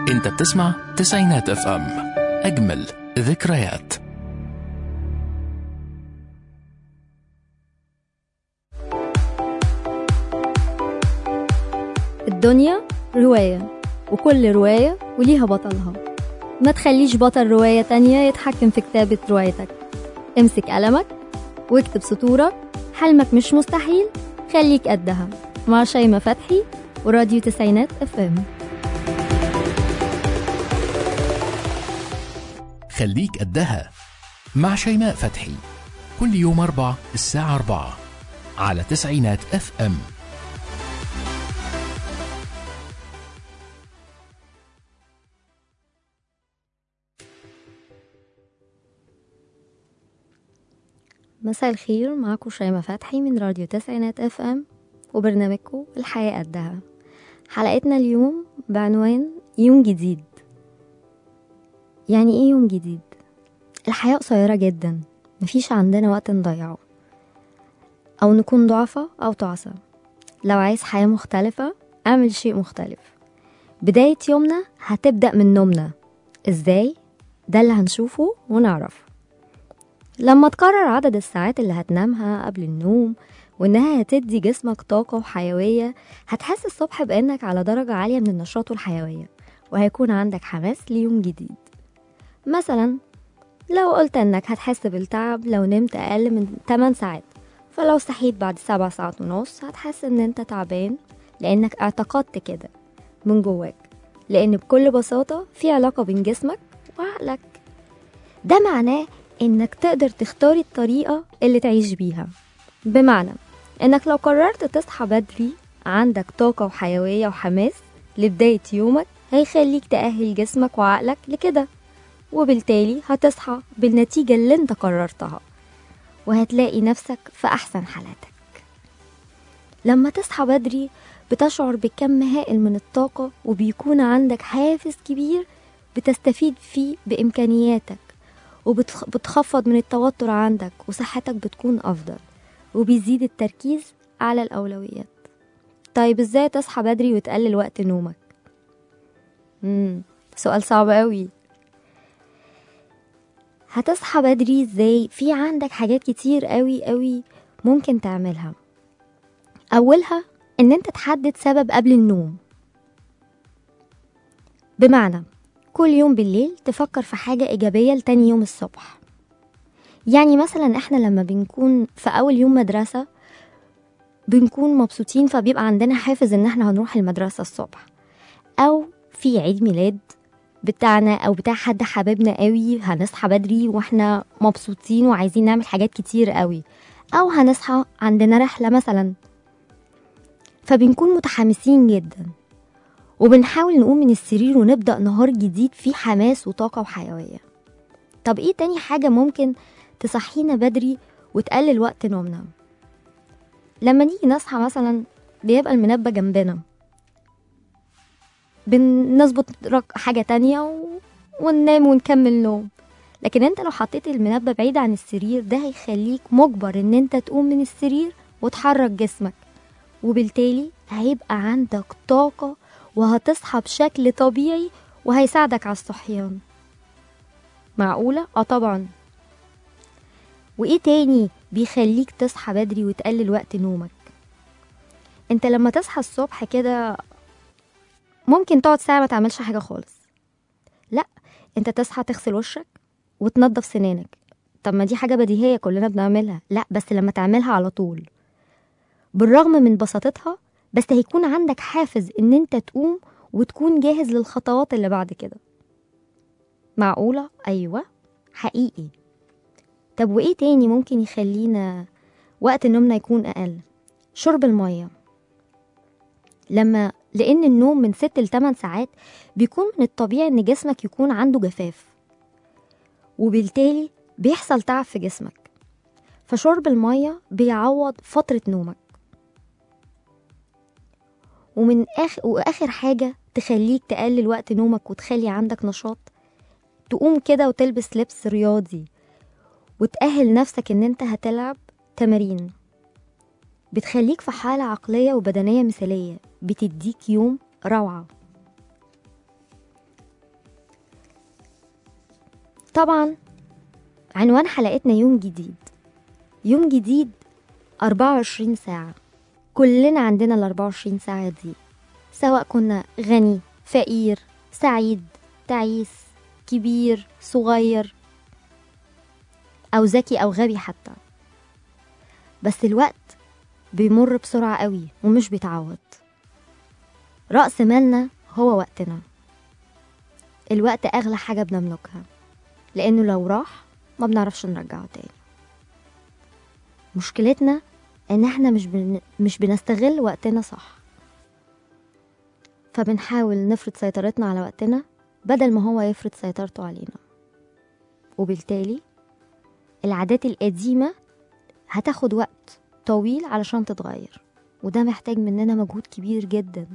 انت بتسمع تسعينات اف ام اجمل ذكريات الدنيا رواية وكل رواية وليها بطلها ما تخليش بطل رواية تانية يتحكم في كتابة روايتك امسك قلمك واكتب سطورك حلمك مش مستحيل خليك قدها مع شيماء فتحي وراديو تسعينات اف ام خليك قدها مع شيماء فتحي كل يوم أربع الساعة أربعة على تسعينات اف ام مساء الخير معاكم شيماء فتحي من راديو تسعينات اف ام وبرنامجكم الحياة قدها حلقتنا اليوم بعنوان يوم جديد يعني ايه يوم جديد الحياة قصيرة جدا مفيش عندنا وقت نضيعه او نكون ضعفة او تعسى لو عايز حياة مختلفة اعمل شيء مختلف بداية يومنا هتبدأ من نومنا ازاي ده اللي هنشوفه ونعرف لما تقرر عدد الساعات اللي هتنامها قبل النوم وإنها هتدي جسمك طاقة وحيوية هتحس الصبح بأنك على درجة عالية من النشاط والحيوية وهيكون عندك حماس ليوم جديد مثلا لو قلت إنك هتحس بالتعب لو نمت أقل من 8 ساعات فلو صحيت بعد 7 ساعات ونص هتحس إن أنت تعبان لأنك اعتقدت كده من جواك لأن بكل بساطة في علاقة بين جسمك وعقلك ده معناه انك تقدر تختار الطريقة اللي تعيش بيها بمعنى انك لو قررت تصحى بدري عندك طاقة وحيوية وحماس لبداية يومك هيخليك تأهل جسمك وعقلك لكده وبالتالي هتصحى بالنتيجة اللي انت قررتها وهتلاقي نفسك في أحسن حالاتك لما تصحى بدري بتشعر بكم هائل من الطاقة وبيكون عندك حافز كبير بتستفيد فيه بإمكانياتك وبتخفض من التوتر عندك وصحتك بتكون أفضل وبيزيد التركيز على الأولويات طيب ازاي تصحى بدري وتقلل وقت نومك مم. سؤال صعب قوي هتصحى بدري ازاي في عندك حاجات كتير قوي قوي ممكن تعملها أولها إن أنت تحدد سبب قبل النوم بمعنى كل يوم بالليل تفكر في حاجة إيجابية لتاني يوم الصبح يعني مثلا احنا لما بنكون في أول يوم مدرسة بنكون مبسوطين فبيبقى عندنا حافز ان احنا هنروح المدرسة الصبح أو في عيد ميلاد بتاعنا أو بتاع حد حبيبنا قوي هنصحى بدري واحنا مبسوطين وعايزين نعمل حاجات كتير قوي أو هنصحى عندنا رحلة مثلا فبنكون متحمسين جدا وبنحاول نقوم من السرير ونبدأ نهار جديد فيه حماس وطاقة وحيوية طب ايه تاني حاجة ممكن تصحينا بدري وتقلل وقت نومنا لما نيجي نصحى مثلا بيبقى المنبه جنبنا بنظبط رك- حاجة تانية و... وننام ونكمل نوم لكن انت لو حطيت المنبه بعيد عن السرير ده هيخليك مجبر ان انت تقوم من السرير وتحرك جسمك وبالتالي هيبقى عندك طاقة وهتصحى بشكل طبيعي وهيساعدك على الصحيان معقولة؟ اه طبعا وايه تاني بيخليك تصحى بدري وتقلل وقت نومك انت لما تصحى الصبح كده ممكن تقعد ساعة ما تعملش حاجة خالص لا انت تصحى تغسل وشك وتنضف سنانك طب ما دي حاجة بديهية كلنا بنعملها لا بس لما تعملها على طول بالرغم من بساطتها بس هيكون عندك حافز ان انت تقوم وتكون جاهز للخطوات اللي بعد كده معقولة؟ أيوة حقيقي طب وإيه تاني ممكن يخلينا وقت نومنا يكون أقل؟ شرب المية لما لأن النوم من ست لتمن ساعات بيكون من الطبيعي إن جسمك يكون عنده جفاف وبالتالي بيحصل تعب في جسمك فشرب المية بيعوض فترة نومك ومن آخر وآخر حاجة تخليك تقلل وقت نومك وتخلي عندك نشاط تقوم كده وتلبس لبس رياضي وتأهل نفسك ان انت هتلعب تمارين بتخليك في حالة عقلية وبدنية مثالية بتديك يوم روعة طبعا عنوان حلقتنا يوم جديد يوم جديد 24 ساعة كلنا عندنا ال 24 ساعة دي سواء كنا غني فقير سعيد تعيس كبير صغير أو ذكي أو غبي حتى بس الوقت بيمر بسرعة قوي ومش بيتعوض رأس مالنا هو وقتنا الوقت أغلى حاجة بنملكها لأنه لو راح ما بنعرفش نرجعه تاني مشكلتنا إن احنا مش, بن... مش بنستغل وقتنا صح فبنحاول نفرض سيطرتنا على وقتنا بدل ما هو يفرض سيطرته علينا وبالتالي العادات القديمة هتاخد وقت طويل علشان تتغير وده محتاج مننا مجهود كبير جدا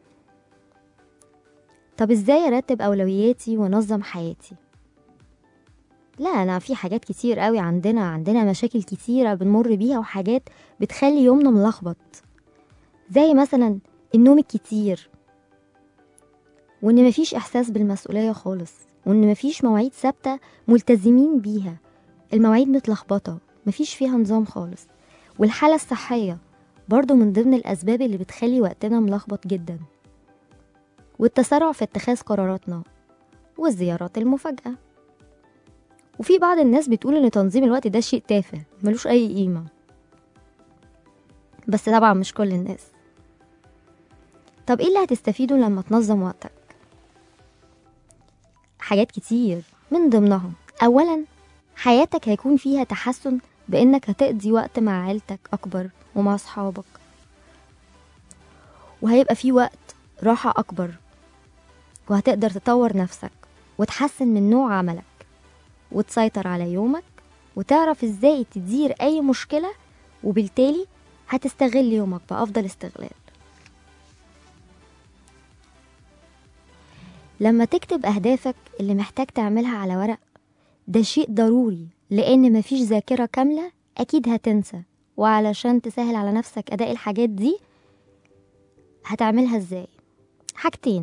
طب ازاي ارتب اولوياتي وانظم حياتي لا انا في حاجات كتير قوي عندنا عندنا مشاكل كتيرة بنمر بيها وحاجات بتخلي يومنا ملخبط زي مثلا النوم الكتير وان مفيش احساس بالمسؤولية خالص وان مفيش مواعيد ثابتة ملتزمين بيها المواعيد متلخبطة مفيش فيها نظام خالص والحالة الصحية برضو من ضمن الأسباب اللي بتخلي وقتنا ملخبط جدا والتسرع في اتخاذ قراراتنا والزيارات المفاجئة وفي بعض الناس بتقول إن تنظيم الوقت ده شيء تافه ملوش أي قيمة بس طبعا مش كل الناس طب ايه اللي هتستفيده لما تنظم وقتك حاجات كتير من ضمنها أولا حياتك هيكون فيها تحسن بإنك هتقضي وقت مع عيلتك أكبر ومع أصحابك وهيبقى في وقت راحة أكبر وهتقدر تطور نفسك وتحسن من نوع عملك وتسيطر على يومك وتعرف ازاي تدير أي مشكلة وبالتالي هتستغل يومك بأفضل استغلال لما تكتب أهدافك اللي محتاج تعملها على ورق ده شيء ضروري لأن مفيش ذاكرة كاملة أكيد هتنسى وعلشان تسهل على نفسك أداء الحاجات دي هتعملها ازاي حاجتين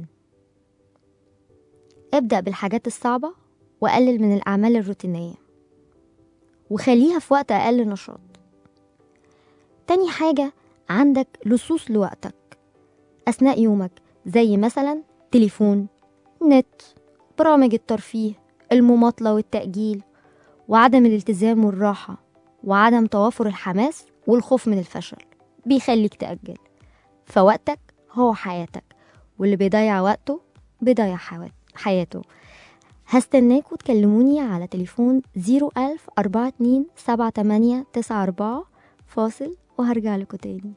ابدأ بالحاجات الصعبة وقلل من الأعمال الروتينية وخليها في وقت أقل نشاط تاني حاجة عندك لصوص لوقتك أثناء يومك زي مثلا تليفون نت برامج الترفيه المماطلة والتأجيل وعدم الالتزام والراحة وعدم توافر الحماس والخوف من الفشل بيخليك تأجل فوقتك هو حياتك واللي بيضيع وقته بيضيع حياته هستناكوا تكلموني على تليفون زيرو ألف أربعة اتنين سبعة تمانية تسعة أربعة فاصل وهرجع لكم تاني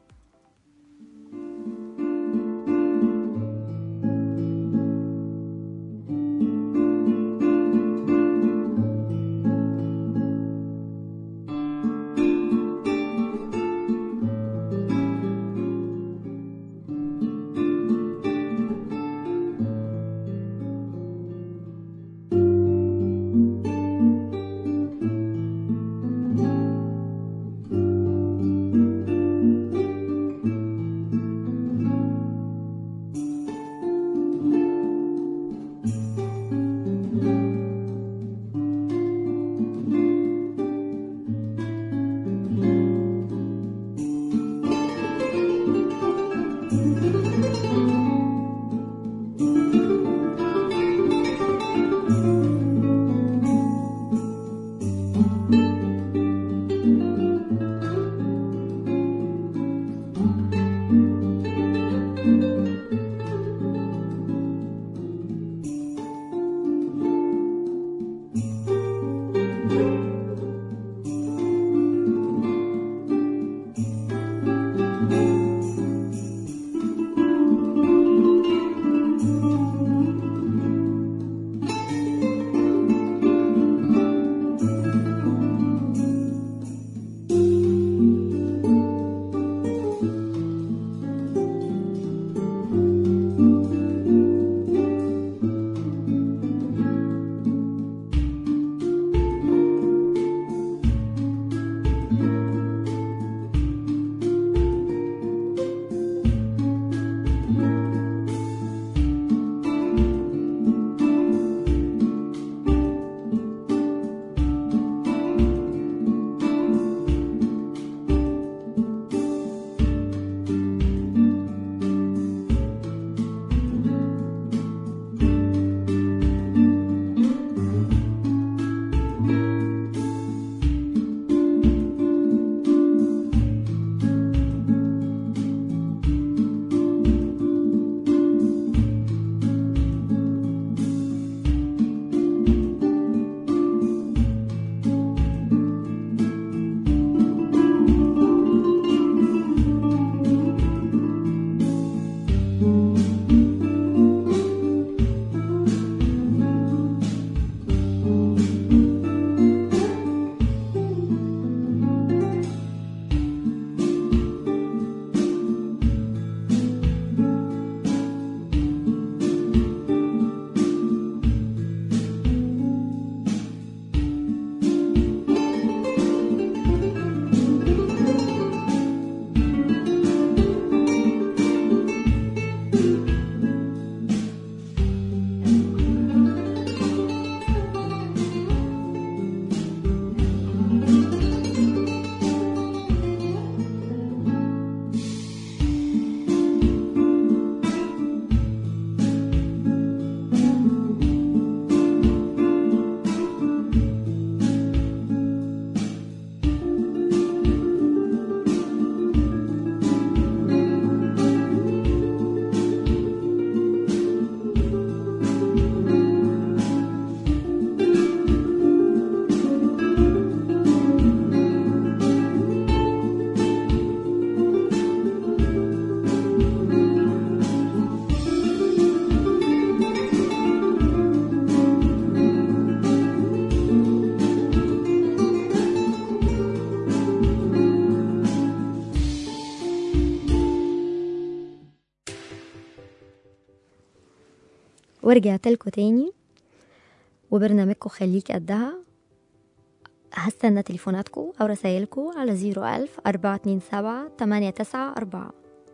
ورجعت لكم تاني وبرنامجكم خليك قدها هستنى تليفوناتكم أو رسايلكم على زيرو ألف أربعة اتنين سبعة تمانية تسعة أربعة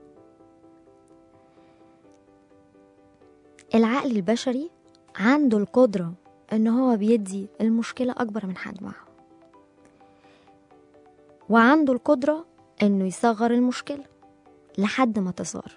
العقل البشري عنده القدرة إن هو بيدي المشكلة أكبر من حجمها وعنده القدرة إنه يصغر المشكلة لحد ما تصغر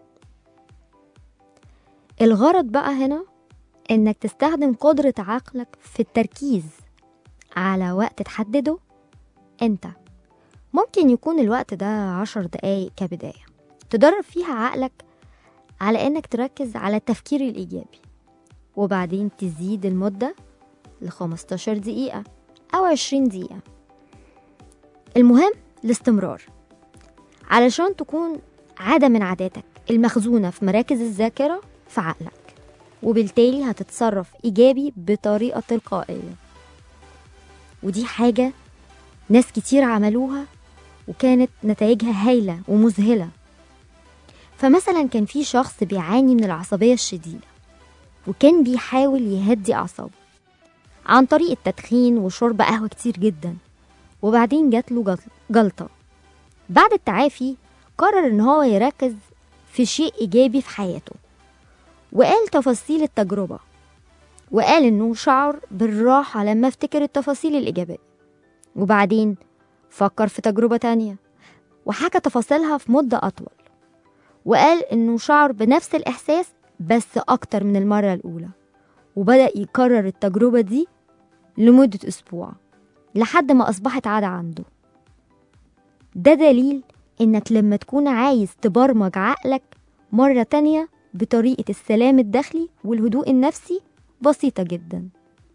الغرض بقى هنا إنك تستخدم قدرة عقلك في التركيز على وقت تحدده أنت ممكن يكون الوقت ده عشر دقايق كبداية تدرب فيها عقلك على إنك تركز على التفكير الإيجابي وبعدين تزيد المدة لخمستاشر دقيقة أو عشرين دقيقة المهم الاستمرار علشان تكون عادة من عاداتك المخزونة في مراكز الذاكرة في عقلك وبالتالي هتتصرف إيجابي بطريقة تلقائية ودي حاجة ناس كتير عملوها وكانت نتائجها هايلة ومذهلة فمثلا كان في شخص بيعاني من العصبية الشديدة وكان بيحاول يهدي أعصابه عن طريق التدخين وشرب قهوة كتير جدا وبعدين جات له جل- جلطة بعد التعافي قرر إن هو يركز في شيء إيجابي في حياته وقال تفاصيل التجربة وقال إنه شعر بالراحة لما افتكر التفاصيل الإيجابية وبعدين فكر في تجربة تانية وحكى تفاصيلها في مدة أطول وقال إنه شعر بنفس الإحساس بس أكتر من المرة الأولى وبدأ يكرر التجربة دي لمدة أسبوع لحد ما أصبحت عادة عنده ده دليل إنك لما تكون عايز تبرمج عقلك مرة تانية بطريقة السلام الداخلي والهدوء النفسي بسيطة جدا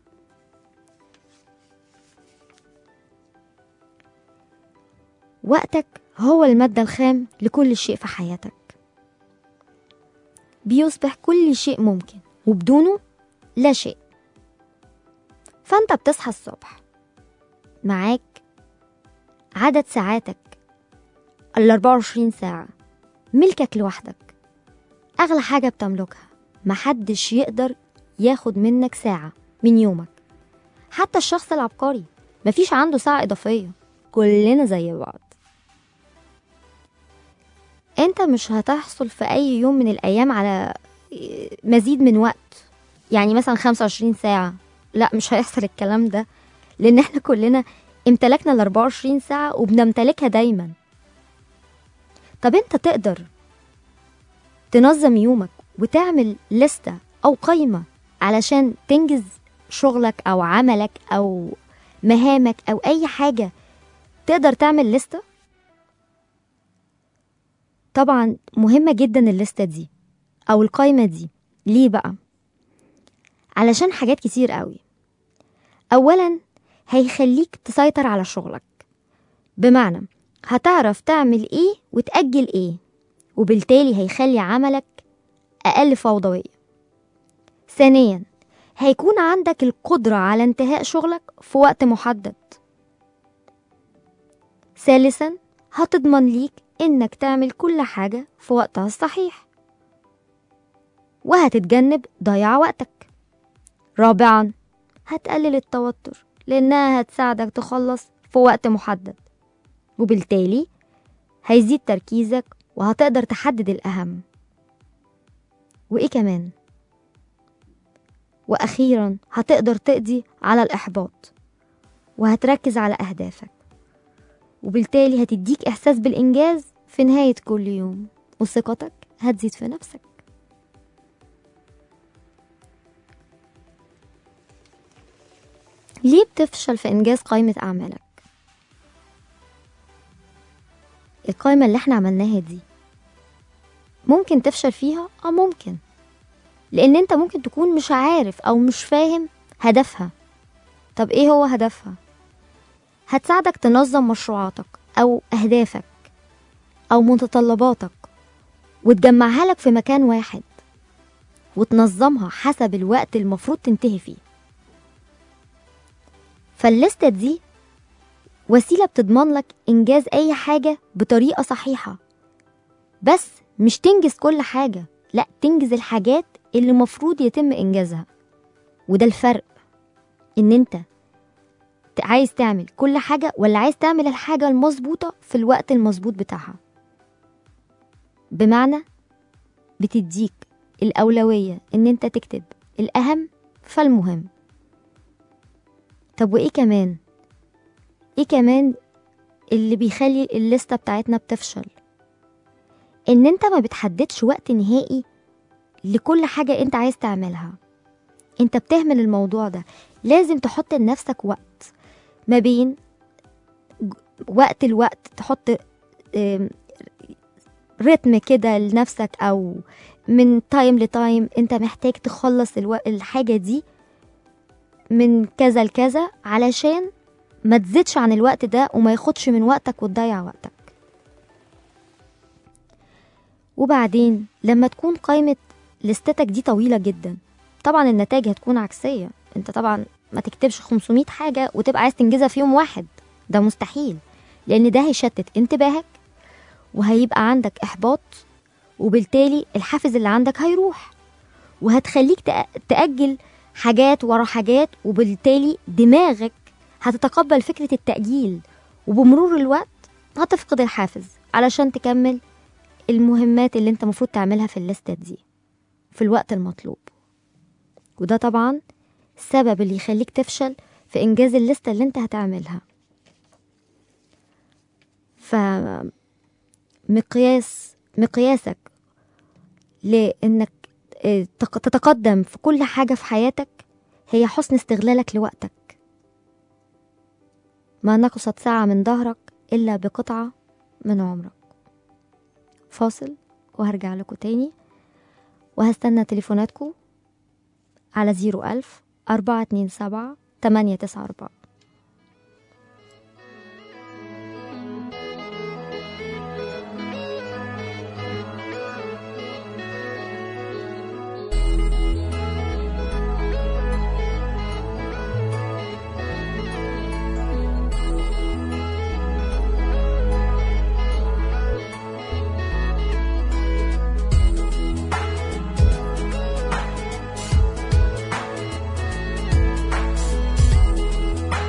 وقتك هو المادة الخام لكل شيء في حياتك بيصبح كل شيء ممكن وبدونه لا شيء فانت بتصحى الصبح معاك عدد ساعاتك ال 24 ساعة ملكك لوحدك أغلى حاجة بتملكها محدش يقدر ياخد منك ساعة من يومك حتى الشخص العبقري مفيش عنده ساعة إضافية كلنا زي بعض انت مش هتحصل في أي يوم من الأيام على مزيد من وقت يعني مثلا 25 ساعة لا مش هيحصل الكلام ده لأن احنا كلنا امتلكنا ال 24 ساعة وبنمتلكها دايما طب انت تقدر تنظم يومك وتعمل لستة أو قائمة علشان تنجز شغلك أو عملك أو مهامك أو أي حاجة تقدر تعمل لستة طبعا مهمة جدا الليستة دي أو القائمة دي ليه بقى؟ علشان حاجات كتير قوي أولا هيخليك تسيطر على شغلك بمعنى هتعرف تعمل ايه وتأجل ايه وبالتالي هيخلي عملك أقل فوضوية ثانيا هيكون عندك القدرة على انتهاء شغلك في وقت محدد ثالثا هتضمن ليك انك تعمل كل حاجة في وقتها الصحيح وهتتجنب ضياع وقتك رابعا هتقلل التوتر لانها هتساعدك تخلص في وقت محدد وبالتالي هيزيد تركيزك وهتقدر تحدد الأهم وإيه كمان وأخيرا هتقدر تقضي على الإحباط وهتركز على أهدافك وبالتالي هتديك إحساس بالإنجاز في نهاية كل يوم وثقتك هتزيد في نفسك ليه بتفشل في إنجاز قائمة أعمالك؟ القائمة اللي احنا عملناها دي ممكن تفشل فيها اه ممكن لان انت ممكن تكون مش عارف او مش فاهم هدفها طب ايه هو هدفها هتساعدك تنظم مشروعاتك او اهدافك او متطلباتك وتجمعها لك في مكان واحد وتنظمها حسب الوقت المفروض تنتهي فيه فالليستة دي وسيلة بتضمن لك إنجاز أي حاجة بطريقة صحيحة بس مش تنجز كل حاجة لا تنجز الحاجات اللي مفروض يتم إنجازها وده الفرق إن أنت ت- عايز تعمل كل حاجة ولا عايز تعمل الحاجة المظبوطة في الوقت المظبوط بتاعها بمعنى بتديك الأولوية إن أنت تكتب الأهم فالمهم طب وإيه كمان؟ إيه كمان اللي بيخلي الليستة بتاعتنا بتفشل؟ إن أنت ما بتحددش وقت نهائي لكل حاجة أنت عايز تعملها أنت بتهمل الموضوع ده لازم تحط لنفسك وقت ما بين ج- وقت الوقت تحط آم، رتم كده لنفسك أو من تايم لتايم أنت محتاج تخلص الو... الحاجة دي من كذا لكذا علشان ما تزيدش عن الوقت ده وما ياخدش من وقتك وتضيع وقتك وبعدين لما تكون قائمة لستتك دي طويلة جدا طبعا النتائج هتكون عكسية انت طبعا ما تكتبش 500 حاجة وتبقى عايز تنجزها في يوم واحد ده مستحيل لان ده هيشتت انتباهك وهيبقى عندك احباط وبالتالي الحافز اللي عندك هيروح وهتخليك تأ- تأجل حاجات ورا حاجات وبالتالي دماغك هتتقبل فكرة التأجيل وبمرور الوقت هتفقد الحافز علشان تكمل المهمات اللي انت المفروض تعملها في الليستة دي في الوقت المطلوب وده طبعا السبب اللي يخليك تفشل في إنجاز الليستة اللي انت هتعملها فمقياس مقياسك لإنك اه، تق- تتقدم في كل حاجة في حياتك هي حسن استغلالك لوقتك ما نقصت ساعة من ظهرك إلا بقطعة من عمرك فاصل وهرجع لكم تاني وهستنى تليفوناتكم على زيرو ألف أربعة اتنين سبعة تمانية تسعة أربعة Thank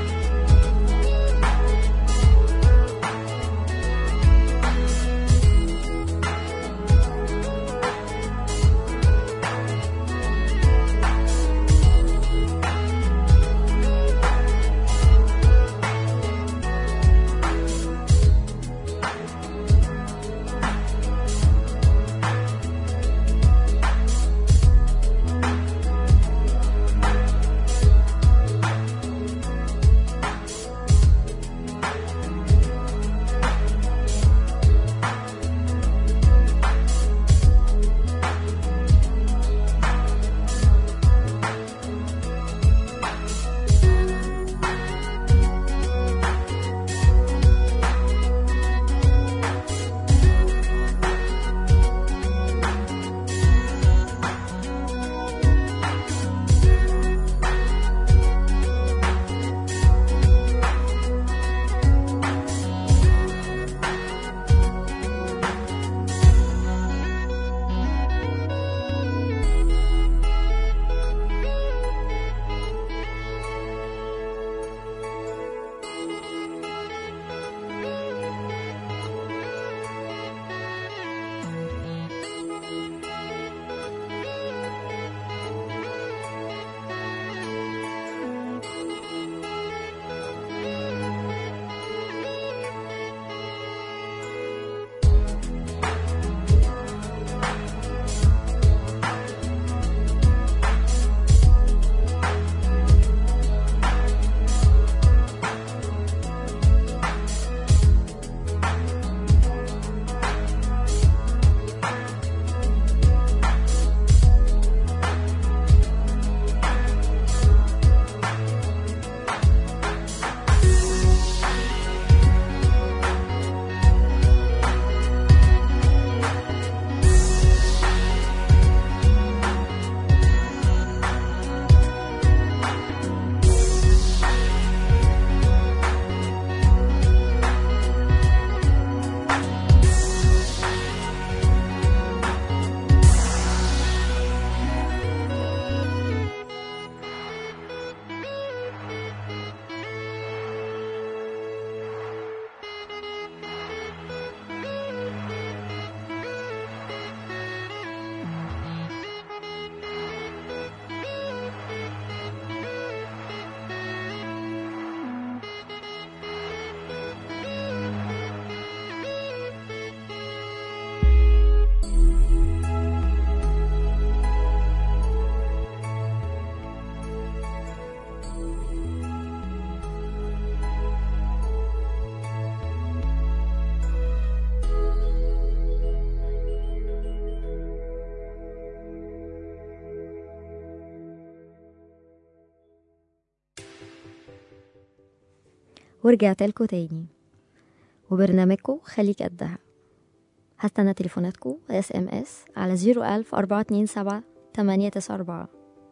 ورجعت لكم تاني وبرنامجكم خليك قدها هستنى تليفوناتكم اس ام اس على زيرو ألف أربعة اتنين سبعة تمانية تسعة أربعة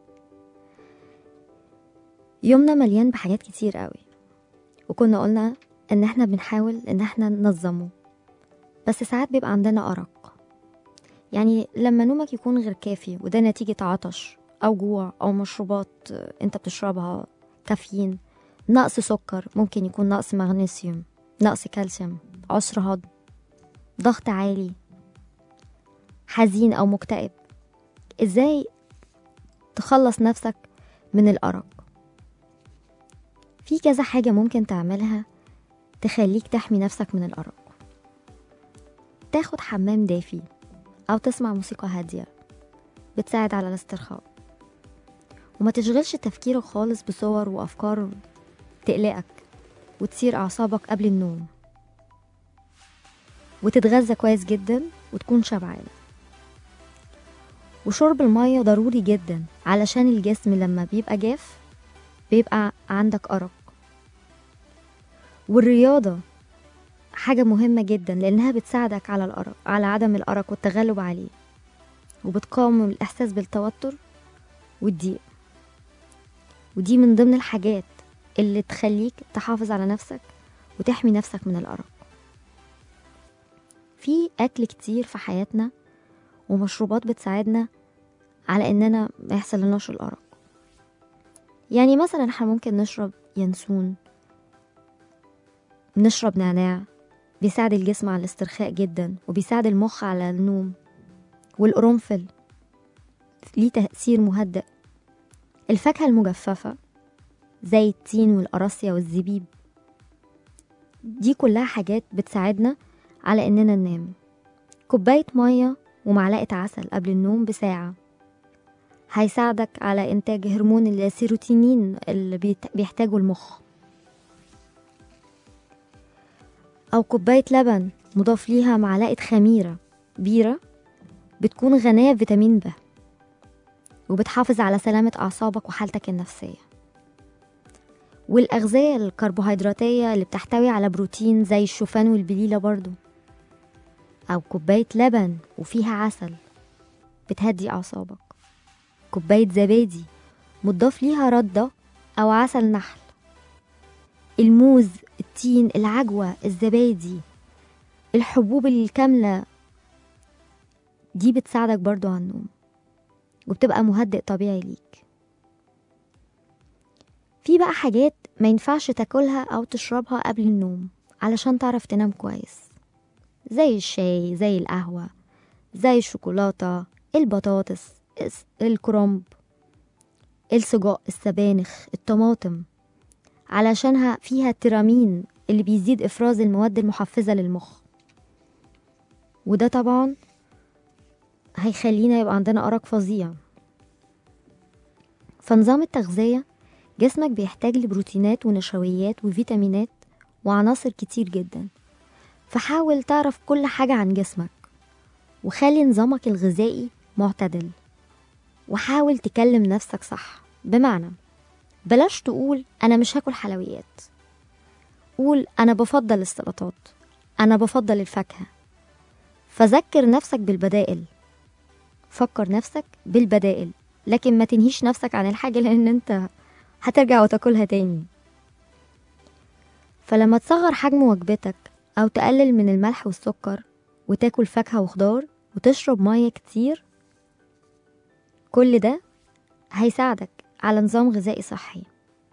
يومنا مليان بحاجات كتير قوي وكنا قلنا ان احنا بنحاول ان احنا ننظمه بس ساعات بيبقى عندنا أرق يعني لما نومك يكون غير كافي وده نتيجة عطش أو جوع أو مشروبات انت بتشربها كافيين نقص سكر ممكن يكون نقص مغنيسيوم نقص كالسيوم عسر هضم ضغط عالي حزين أو مكتئب ازاي تخلص نفسك من الأرق في كذا حاجة ممكن تعملها تخليك تحمي نفسك من الأرق تاخد حمام دافي أو تسمع موسيقى هادية بتساعد على الاسترخاء وما تشغلش تفكيرك خالص بصور وأفكار تقلقك وتثير أعصابك قبل النوم وتتغذى كويس جدا وتكون شبعان وشرب المية ضروري جدا علشان الجسم لما بيبقى جاف بيبقى عندك أرق والرياضة حاجة مهمة جدا لأنها بتساعدك على الأرق على عدم الأرق والتغلب عليه وبتقاوم الإحساس بالتوتر والضيق ودي من ضمن الحاجات اللي تخليك تحافظ على نفسك وتحمي نفسك من الأرق في أكل كتير في حياتنا ومشروبات بتساعدنا على إننا ما يحصل لناش الأرق يعني مثلا احنا ممكن نشرب ينسون نشرب نعناع بيساعد الجسم على الاسترخاء جدا وبيساعد المخ على النوم والقرنفل ليه تأثير مهدئ الفاكهة المجففة زي التين والقراصية والزبيب دي كلها حاجات بتساعدنا على إننا ننام كوباية مية ومعلقة عسل قبل النوم بساعة هيساعدك على إنتاج هرمون السيروتونين اللي بيت- بيحتاجه المخ أو كوباية لبن مضاف ليها معلقة خميرة بيرة بتكون غنية بفيتامين ب وبتحافظ على سلامة أعصابك وحالتك النفسية والأغذية الكربوهيدراتية اللي بتحتوي على بروتين زي الشوفان والبليلة برضو أو كوباية لبن وفيها عسل بتهدي أعصابك كوباية زبادي مضاف ليها ردة أو عسل نحل الموز التين العجوة الزبادي الحبوب الكاملة دي بتساعدك برضو على النوم وبتبقى مهدئ طبيعي ليك في بقى حاجات ما ينفعش تاكلها أو تشربها قبل النوم علشان تعرف تنام كويس زي الشاي زي القهوة زي الشوكولاتة البطاطس الس- الكرنب السجق السبانخ الطماطم علشانها فيها الترامين اللي بيزيد إفراز المواد المحفزة للمخ وده طبعا هيخلينا يبقى عندنا أرق فظيع فنظام التغذية جسمك بيحتاج لبروتينات ونشويات وفيتامينات وعناصر كتير جدا فحاول تعرف كل حاجة عن جسمك وخلي نظامك الغذائي معتدل وحاول تكلم نفسك صح بمعنى بلاش تقول أنا مش هاكل حلويات قول أنا بفضل السلطات أنا بفضل الفاكهة فذكر نفسك بالبدائل فكر نفسك بالبدائل لكن ما تنهيش نفسك عن الحاجة لأن أنت هترجع وتاكلها تاني فلما تصغر حجم وجبتك أو تقلل من الملح والسكر وتاكل فاكهة وخضار وتشرب مية كتير كل ده هيساعدك على نظام غذائي صحي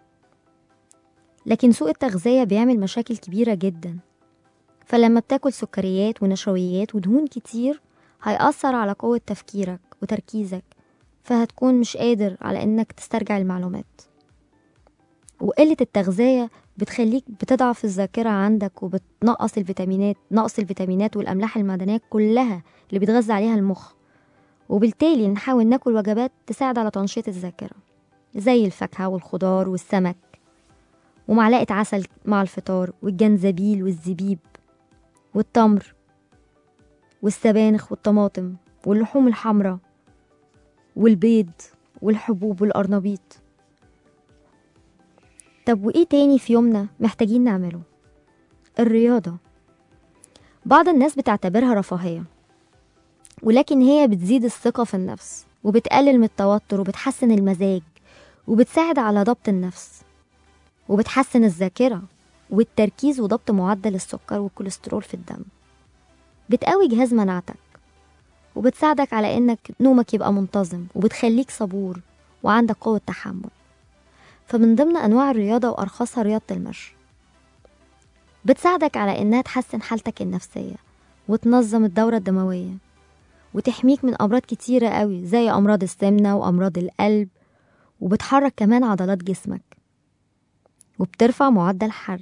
لكن سوء التغذية بيعمل مشاكل كبيرة جدا فلما بتاكل سكريات ونشويات ودهون كتير هيأثر على قوة تفكيرك وتركيزك فهتكون مش قادر على انك تسترجع المعلومات وقلة التغذية بتخليك بتضعف الذاكرة عندك وبتنقص الفيتامينات نقص الفيتامينات والأملاح المعدنية كلها اللي بيتغذى عليها المخ وبالتالي نحاول ناكل وجبات تساعد على تنشيط الذاكرة زي الفاكهة والخضار والسمك ومعلقة عسل مع الفطار والجنزبيل والزبيب والتمر والسبانخ والطماطم واللحوم الحمراء والبيض والحبوب والقرنبيط طب وإيه تاني في يومنا محتاجين نعمله الرياضة بعض الناس بتعتبرها رفاهية ولكن هي بتزيد الثقة في النفس وبتقلل من التوتر وبتحسن المزاج وبتساعد على ضبط النفس وبتحسن الذاكرة والتركيز وضبط معدل السكر والكوليسترول في الدم بتقوي جهاز مناعتك وبتساعدك على انك نومك يبقى منتظم وبتخليك صبور وعندك قوة تحمل فمن ضمن انواع الرياضة وارخصها رياضة المشي بتساعدك على انها تحسن حالتك النفسية وتنظم الدورة الدموية وتحميك من امراض كتيرة قوي زي امراض السمنة وامراض القلب وبتحرك كمان عضلات جسمك وبترفع معدل الحرق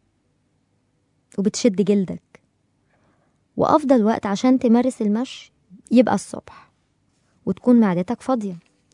وبتشد جلدك وأفضل وقت عشان تمارس المشي يبقى الصبح وتكون معدتك فاضية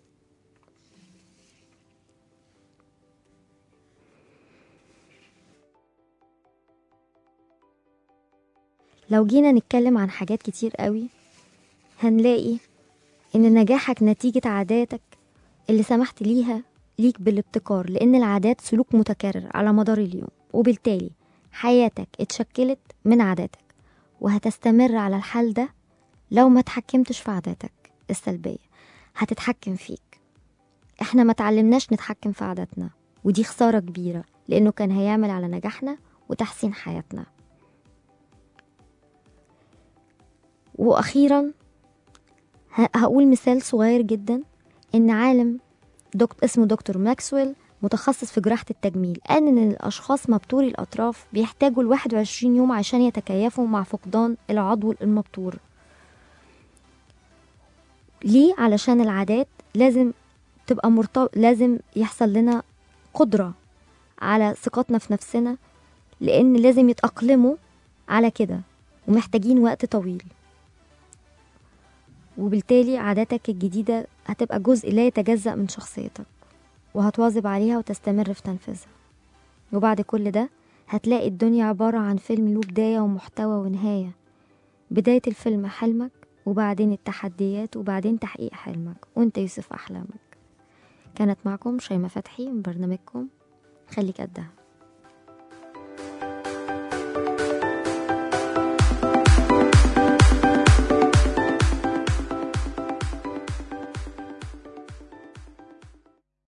لو جينا نتكلم عن حاجات كتير قوي هنلاقي ان نجاحك نتيجة عاداتك اللي سمحت ليها ليك بالابتكار لان العادات سلوك متكرر على مدار اليوم وبالتالي حياتك اتشكلت من عاداتك وهتستمر على الحال ده لو ما تحكمتش في عاداتك السلبية هتتحكم فيك احنا ما تعلمناش نتحكم في عاداتنا ودي خسارة كبيرة لانه كان هيعمل على نجاحنا وتحسين حياتنا واخيرا ه- هقول مثال صغير جدا ان عالم دكتور اسمه دكتور ماكسويل متخصص في جراحة التجميل قال إن الأشخاص مبتوري الأطراف بيحتاجوا ل 21 يوم عشان يتكيفوا مع فقدان العضو المبتور ليه؟ علشان العادات لازم تبقى مرتبط لازم يحصل لنا قدرة على ثقتنا في نفسنا لأن لازم يتأقلموا على كده ومحتاجين وقت طويل وبالتالي عاداتك الجديدة هتبقى جزء لا يتجزأ من شخصيتك وهتواظب عليها وتستمر في تنفيذها وبعد كل ده هتلاقي الدنيا عبارة عن فيلم له بداية ومحتوى ونهاية بداية الفيلم حلمك وبعدين التحديات وبعدين تحقيق حلمك وانت يوسف أحلامك كانت معكم شيماء فتحي من برنامجكم خليك قدها